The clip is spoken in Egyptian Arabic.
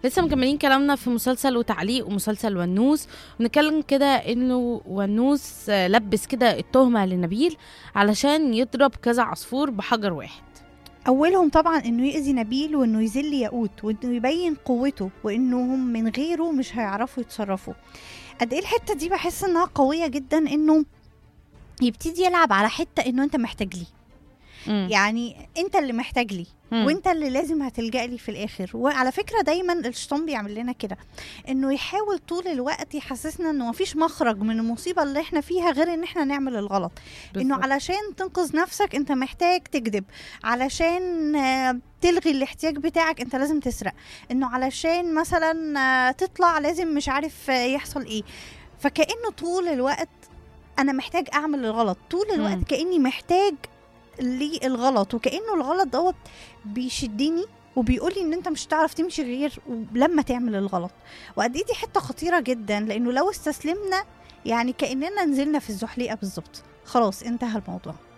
لسه مكملين كلامنا في مسلسل وتعليق ومسلسل ونوس ونتكلم كده انه ونوس آه، لبس كده التهمة لنبيل علشان يضرب كذا عصفور بحجر واحد اولهم طبعا انه يأذي نبيل وانه يذل ياقوت وانه يبين قوته وانهم من غيره مش هيعرفوا يتصرفوا قد ايه الحته دي بحس انها قويه جدا انه يبتدي يلعب على حته انه انت محتاج لي مم. يعني انت اللي محتاج لي مم. وانت اللي لازم هتلجأ لي في الاخر وعلى فكره دايما الشيطان بيعمل لنا كده انه يحاول طول الوقت يحسسنا انه مفيش مخرج من المصيبه اللي احنا فيها غير ان احنا نعمل الغلط انه بالظبط. علشان تنقذ نفسك انت محتاج تكذب علشان آه، تلغي الاحتياج بتاعك انت لازم تسرق انه علشان مثلا آه، تطلع لازم مش عارف آه، يحصل ايه فكأنه طول الوقت انا محتاج اعمل الغلط طول مم. الوقت كأني محتاج للغلط وكأنه الغلط دوت بيشدني وبيقول لي ان انت مش هتعرف تمشي غير لما تعمل الغلط وقد ايه دي حته خطيره جدا لانه لو استسلمنا يعني كاننا نزلنا في الزحليقه بالظبط خلاص انتهى الموضوع